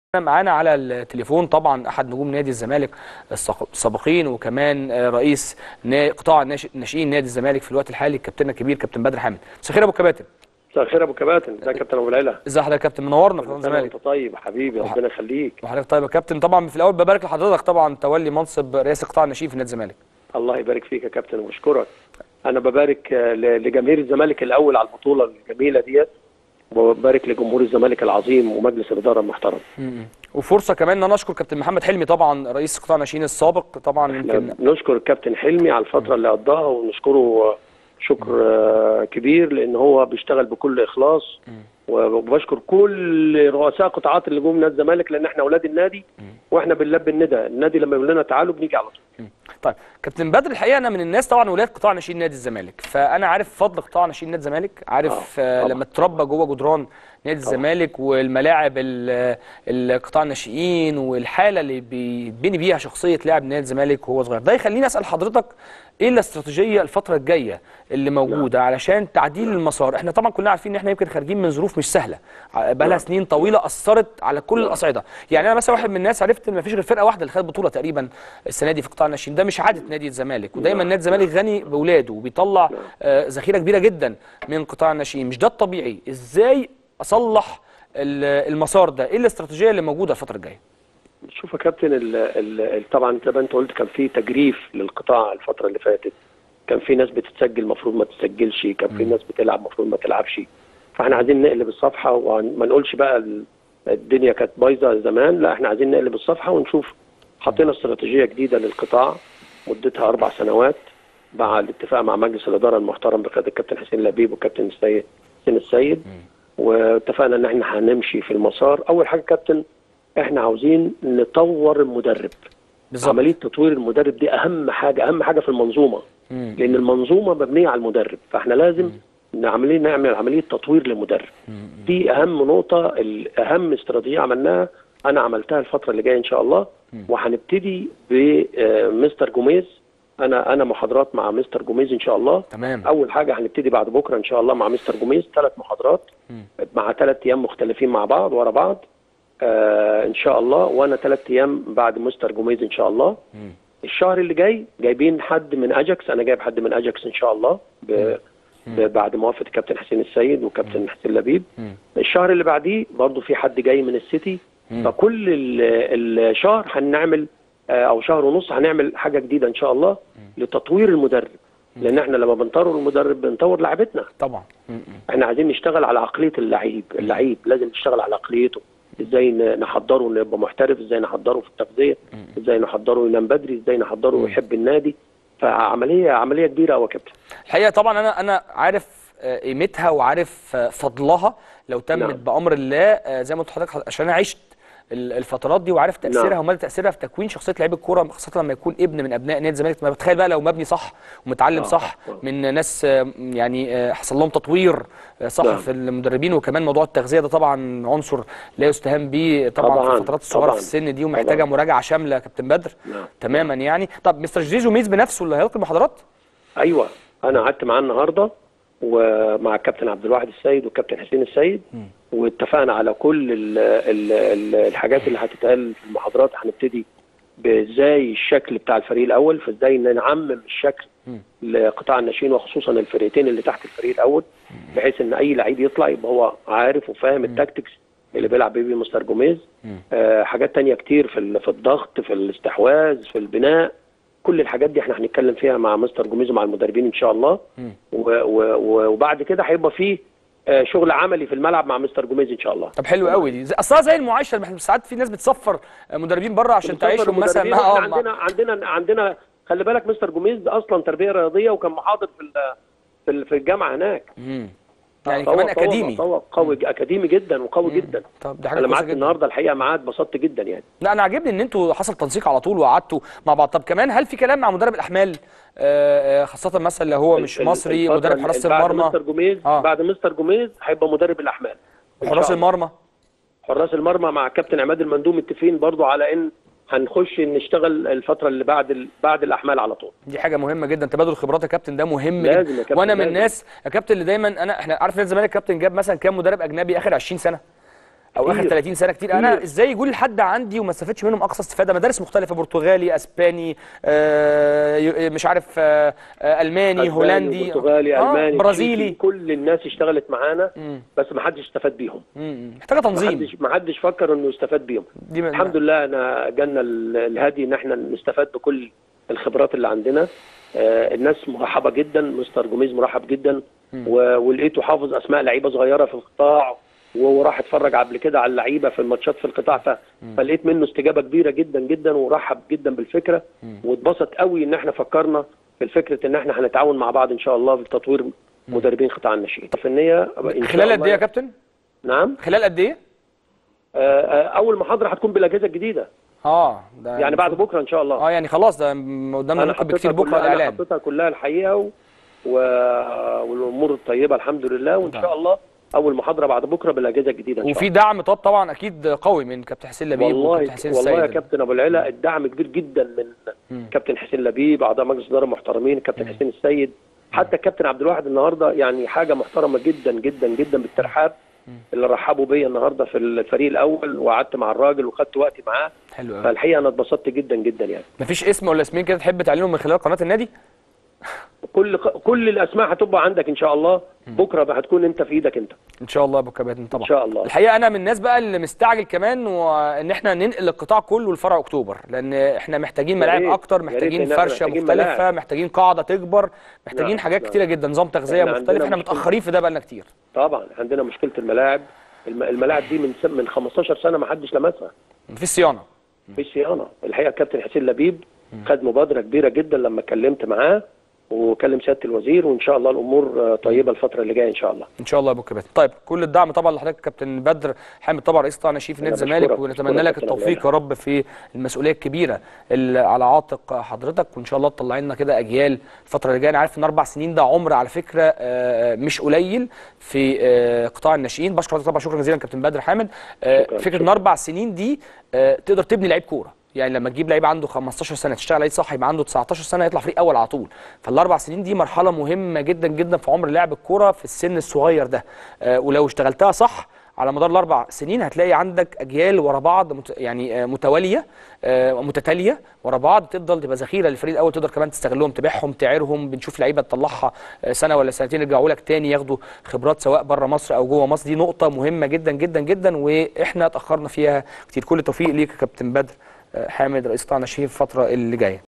معانا على التليفون طبعا احد نجوم نادي الزمالك السق- السابقين وكمان آه، رئيس نا- قطاع الناش- ناشئين نادي الزمالك في الوقت الحالي الكابتن الكبير كابتن بدر حامد مساء الخير يا ابو كباتن مساء الخير يا ابو كباتن ازيك يا كابتن ابو العلا ازي حضرتك يا كابتن منورنا في قناه كل سنة الزمالك وانت طيب حبيبي وح- ربنا يخليك وحضرتك طيب يا كابتن طبعا في الاول ببارك لحضرتك طبعا تولي منصب رئاسه قطاع الناشئين في نادي الزمالك الله يبارك فيك يا كابتن واشكرك انا ببارك آه، ل- لجماهير الزمالك الاول على البطوله الجميله ديت وببارك لجمهور الزمالك العظيم ومجلس الاداره المحترم وفرصه كمان ان انا اشكر كابتن محمد حلمي طبعا رئيس قطاع الناشئين السابق طبعا احنا يمكن نشكر الكابتن حلمي على الفتره اللي قضاها ونشكره آه، شكر آه، كبير لان هو بيشتغل بكل اخلاص وبشكر كل رؤساء قطاعات اللي جم نادي الزمالك لان احنا اولاد النادي واحنا بنلبي الندى النادي لما يقول لنا تعالوا بنيجي على طول طيب كابتن بدر الحقيقه انا من الناس طبعا ولاد قطاع ناشئين نادي الزمالك فانا عارف فضل قطاع ناشئين نادي الزمالك عارف آه، آه طبعاً. لما اتربى جوه جدران نادي الزمالك والملاعب ال- القطاع الناشئين والحاله اللي بيتبني بيها شخصيه لاعب نادي الزمالك وهو صغير ده يخليني اسال حضرتك ايه الاستراتيجيه الفتره الجايه اللي موجوده علشان تعديل المسار احنا طبعا كلنا عارفين ان احنا يمكن خارجين من ظروف مش سهله بقى لها نعم. سنين طويله اثرت على كل الاصعده يعني انا مثلا واحد من الناس عرفت ان مفيش غير فرقه واحده اللي خدت بطوله تقريبا السنه دي في قطاع الناشئين ده مش عاده نادي الزمالك ودايما نعم. نادي الزمالك غني باولاده وبيطلع آه، ذخيره كبيره جدا من قطاع الناشئين مش ده الطبيعي ازاي اصلح ال- المسار ده ايه الاستراتيجيه اللي موجوده الفتره الجايه شوف يا كابتن ال ال طبعا زي ما انت قلت كان في تجريف للقطاع الفتره اللي فاتت كان في ناس بتتسجل المفروض ما تسجلش كان في ناس بتلعب المفروض ما تلعبش فاحنا عايزين نقلب الصفحه وما نقولش بقى ال- الدنيا كانت بايظه زمان لا احنا عايزين نقلب الصفحه ونشوف حطينا استراتيجيه جديده للقطاع مدتها اربع سنوات مع الاتفاق مع مجلس الاداره المحترم بقياده الكابتن حسين لبيب والكابتن السيد حسين السيد واتفقنا ان احنا هنمشي في المسار اول حاجه كابتن احنا عاوزين نطور المدرب بالظبط عمليه تطوير المدرب دي اهم حاجه اهم حاجه في المنظومه مم. لان المنظومه مبنيه على المدرب فاحنا لازم نعمل نعمل عمليه تطوير للمدرب دي اهم نقطه ال- اهم استراتيجيه عملناها انا عملتها الفتره اللي جايه ان شاء الله وهنبتدي بمستر جوميز انا انا محاضرات مع مستر جوميز ان شاء الله تمام اول حاجه هنبتدي بعد بكره ان شاء الله مع مستر جوميز ثلاث محاضرات مع ثلاث ايام مختلفين مع بعض ورا بعض آه ان شاء الله وانا ثلاث ايام بعد مستر جوميز ان شاء الله مم. الشهر اللي جاي جايبين حد من اجاكس انا جايب حد من اجاكس ان شاء الله ب... ب... بعد موافقه الكابتن حسين السيد وكابتن حسين لبيب مم. الشهر اللي بعديه برضو في حد جاي من السيتي مم. فكل ال- الشهر هنعمل آه، او شهر ونص هنعمل حاجه جديده ان شاء الله لتطوير المدرب لان احنا لما بنطور المدرب بنطور لعبتنا طبعا مم. مم. احنا عايزين نشتغل على عقليه اللعيب اللعيب لازم نشتغل على عقليته ازاي ن- نحضره انه يبقى محترف ازاي نحضره في التغذيه ازاي نحضره ينام بدري ازاي نحضره يحب النادي فعمليه عمليه كبيره قوي يا كابتن الحقيقه طبعا انا انا عارف آه، قيمتها وعارف آه، فضلها لو تمت نعم. بامر الله آه، زي ما قلت لحضرتك عشان انا عشت ال- الفترات دي وعارف تاثيرها نعم. ومدى تاثيرها في تكوين شخصيه لعيب الكوره خاصه لما يكون ابن من ابناء نادي الزمالك ما بتخيل بقى لو مبني صح ومتعلم آه، صح آه. من ناس آه، يعني آه، حصل لهم تطوير آه، صح نعم. في المدربين وكمان موضوع التغذيه ده طبعا عنصر لا يستهان به طبعا, في طبعاً، الفترات الصغيره طبعاً، في السن دي ومحتاجه طبعاً. مراجعه شامله يا كابتن بدر نعم. تماما يعني طب مستر جيجو ميز بنفسه اللي هيلقي المحاضرات ايوه انا قعدت معاه النهارده ومع الكابتن عبد الواحد السيد والكابتن حسين السيد واتفقنا على كل ال ال ال الحاجات اللي هتتقال في المحاضرات هنبتدي بازاي الشكل بتاع الفريق الاول فازاي نعمم الشكل لقطاع الناشئين وخصوصا الفرقتين اللي تحت الفريق الاول بحيث ان اي لعيب يطلع يبقى هو عارف وفاهم التاكتكس اللي بيلعب بيه مستر جوميز آه حاجات تانية كتير في ال- في الضغط في الاستحواذ في البناء كل الحاجات دي احنا هنتكلم فيها مع مستر جوميز ومع المدربين ان شاء الله و و و وبعد كده هيبقى فيه آه، شغل عملي في الملعب مع مستر جوميز ان شاء الله طب حلو قوي دي زي- اصلها زي المعايشه اللي احنا ساعات في ناس بتصفر مدربين بره عشان بنسافر تعيشهم مثلا المدربين، مع احنا آه، عندنا عندنا عندنا خلي بالك مستر جوميز ده اصلا تربيه رياضيه وكان محاضر في ال- في ال- في الجامعه هناك مم. يعني فهو- كمان فهو- اكاديمي فهو قوي اكاديمي جدا وقوي جدا طب دي حاجه انا كويسه معاك جدا النهارده الحقيقه معاه اتبسطت جدا يعني لا انا عاجبني ان انتوا حصل تنسيق على طول وقعدتوا مع بعض طب كمان هل في كلام مع مدرب الاحمال آه، آه، خاصه مثلا لو هو مش ال- مصري الفترة مدرب اللي- حراسه بعد المرمى مستر جوميز آه. بعد مستر جوميز هيبقى مدرب الاحمال إن حراس شاء الله. المرمى حراس المرمى مع كابتن عماد المندوب متفقين برضو على ان هنخش نشتغل الفتره اللي بعد ال... بعد الاحمال على طول دي حاجه مهمه جدا تبادل الخبرات يا كابتن ده مهم لازم جدا يا كابتن، وانا من لازم. الناس يا كابتن اللي دايما انا احنا عارف نادي الزمالك كابتن جاب مثلا كام مدرب اجنبي اخر 20 سنه او اخر كتير. 30 سنه كتير انا كتير. ازاي يقول لحد عندي وما استفدش منهم اقصى استفاده مدارس مختلفه برتغالي اسباني آه ي- مش عارف آه آه الماني أسباني، هولندي برتغالي آه الماني برازيلي تشيكي، كل الناس اشتغلت معانا مم. بس ما حدش استفاد بيهم مم. محتاجه ما تنظيم حدش ما حدش فكر انه يستفاد بيهم دي من- الحمد لله انا جالنا ال- الهدي ان احنا نستفاد بكل الخبرات اللي عندنا آه، الناس مرحبه جدا مستر جوميز مرحب جدا و- ولقيته حافظ اسماء لعيبه صغيره في القطاع وراح اتفرج قبل كده على اللعيبه في الماتشات في القطاع ف... فلقيت منه استجابه كبيره جدا جدا ورحب جدا بالفكره واتبسط قوي ان احنا فكرنا في فكره ان احنا هنتعاون مع بعض ان شاء الله في تطوير مدربين قطاع الناشئين فنيه إن شاء خلال قد الله- ايه يا كابتن نعم خلال قد ايه آه، آه، اول محاضره هتكون بالاجهزه الجديده اه ده يعني بعد بكره ان شاء الله اه يعني خلاص ده م- قدامنا انا ممكن بكتير حطيتها بكره كلها انا الاعلان حطيتها كلها الحقيقه و... و... والامور الطيبه الحمد لله وان نعم. شاء الله اول محاضره بعد بكره بالاجهزه الجديده ان شاء وفي دعم طب طبعا اكيد قوي من كابتن حسين لبيب والله وكابتن حسين والله يا السيد كابتن ابو العلا الدعم كبير جدا من مم. كابتن حسين لبيب اعضاء مجلس الاداره محترمين كابتن حسين السيد حتى الكابتن عبد الواحد النهارده يعني حاجه محترمه جدا جدا جدا بالترحاب اللي رحبوا بيا النهارده في الفريق الاول وقعدت مع الراجل وخدت وقتي معاه حلو قوي فالحقيقه انا اتبسطت جدا جدا يعني مفيش اسم ولا اسمين كده تحب تعلنهم من خلال قناه النادي كل كل الاسماء هتبقى عندك ان شاء الله بكره بقى هتكون انت في ايدك انت ان شاء الله يا ابو كباتن طبعا ان شاء الله الحقيقه انا من الناس بقى اللي مستعجل كمان وان احنا ننقل القطاع كله لفرع اكتوبر لان احنا محتاجين يا ملاعب ريت، اكتر يا ريت، محتاجين لأن إحنا فرشه محتاجين مختلفه ملاعب. محتاجين قاعده تكبر محتاجين نعم، حاجات نعم. كتيره جدا نظام تغذيه إحنا مختلف عندنا احنا مشكلة. متاخرين في ده بقالنا كتير طبعا عندنا مشكله الملاعب الم- الملاعب دي من سن- من 15 سنه ما حدش لمسها مفيش صيانه في صيانه الحقيقه الكابتن حسين لبيب خد مبادره كبيره جدا لما اتكلمت معاه وكلم سياده الوزير وان شاء الله الامور آه، طيبه الفتره اللي جايه ان شاء الله ان شاء الله يا ابو كباتن طيب كل الدعم طبعا لحضرتك كابتن بدر حامد طبعا رئيس قطاع ناشئين في نادي أنا الزمالك بشكرك، ونتمنى بشكرك لك كابتن أبو التوفيق يا رب في المسؤوليه الكبيره اللي على عاتق حضرتك وان شاء الله تطلع لنا كده اجيال الفتره اللي جايه انا عارف ان اربع سنين ده عمر على فكره آه، مش قليل في آه، قطاع الناشئين بشكر حضرتك طبعا شكرا جزيلا كابتن بدر حامد آه، شكراً، فكره ان شكراً. اربع سنين دي آه، تقدر تبني لعيب كوره يعني لما تجيب لعيب عنده 15 سنه تشتغل عليه صح يبقى عنده 19 سنه يطلع فريق اول على طول فالاربع سنين دي مرحله مهمه جدا جدا في عمر لاعب الكوره في السن الصغير ده آه، ولو اشتغلتها صح على مدار الاربع سنين هتلاقي عندك اجيال ورا بعض مت... يعني آه، متواليه آه، متتاليه ورا بعض تفضل تبقى ذخيره للفريق الاول تقدر كمان تستغلهم تبيعهم تعيرهم بنشوف لعيبه تطلعها آه، سنه ولا سنتين يرجعوا لك تاني ياخدوا خبرات سواء بره مصر او جوه مصر دي نقطه مهمه جدا جدا جدا واحنا اتاخرنا فيها كتير كل التوفيق ليك يا كابتن بدر آه، حامد رئيس قطاع الناشئين في الفتره اللي جايه